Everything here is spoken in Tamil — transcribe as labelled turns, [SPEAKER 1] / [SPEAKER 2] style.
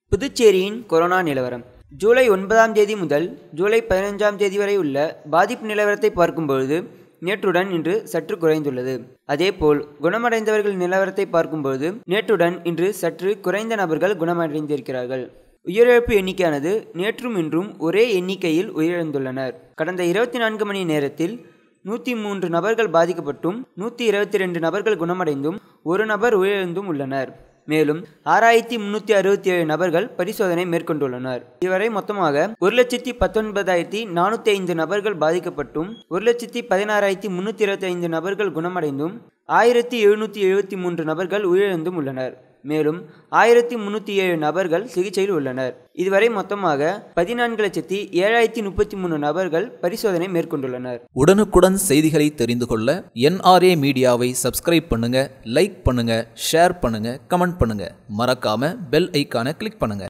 [SPEAKER 1] புதுச்சேரியின் கொரோனா நிலவரம் ஜூலை ஒன்பதாம் தேதி முதல் ஜூலை பதினைஞ்சாம் தேதி வரை உள்ள பாதிப்பு நிலவரத்தை பார்க்கும்பொழுது நேற்றுடன் இன்று சற்று குறைந்துள்ளது அதேபோல் குணமடைந்தவர்கள் நிலவரத்தை பார்க்கும்போது நேற்றுடன் இன்று சற்று குறைந்த நபர்கள் குணமடைந்திருக்கிறார்கள் உயிரிழப்பு எண்ணிக்கையானது நேற்றும் இன்றும் ஒரே எண்ணிக்கையில் உயிரிழந்துள்ளனர் கடந்த இருபத்தி நான்கு மணி நேரத்தில் நூற்றி மூன்று நபர்கள் பாதிக்கப்பட்டும் நூற்றி இருபத்தி ரெண்டு நபர்கள் குணமடைந்தும் ஒரு நபர் உயிரிழந்தும் உள்ளனர் மேலும் ஆறாயிரத்தி முன்னூற்றி அறுபத்தி ஏழு நபர்கள் பரிசோதனை மேற்கொண்டுள்ளனர் இதுவரை மொத்தமாக ஒரு லட்சத்தி பத்தொன்பதாயிரத்தி நானூற்றி ஐந்து நபர்கள் பாதிக்கப்பட்டும் ஒரு லட்சத்தி பதினாறாயிரத்தி முன்னூற்றி இருபத்தி ஐந்து நபர்கள் குணமடைந்தும் ஆயிரத்தி எழுநூற்றி எழுபத்தி மூன்று நபர்கள் உயிரிழந்தும் உள்ளனர் மேலும் ஆயிரத்தி முன்னூற்றி ஏழு நபர்கள் சிகிச்சையில் உள்ளனர் இதுவரை மொத்தமாக பதினான்கு லட்சத்தி ஏழாயிரத்தி முப்பத்தி மூணு நபர்கள் பரிசோதனை மேற்கொண்டுள்ளனர்
[SPEAKER 2] உடனுக்குடன் செய்திகளை தெரிந்து கொள்ள என்ஆர்ஏ மீடியாவை சப்ஸ்கிரைப் பண்ணுங்க லைக் பண்ணுங்க ஷேர் பண்ணுங்க கமெண்ட் பண்ணுங்க மறக்காம பெல் ஐக்கானை கிளிக் பண்ணுங்க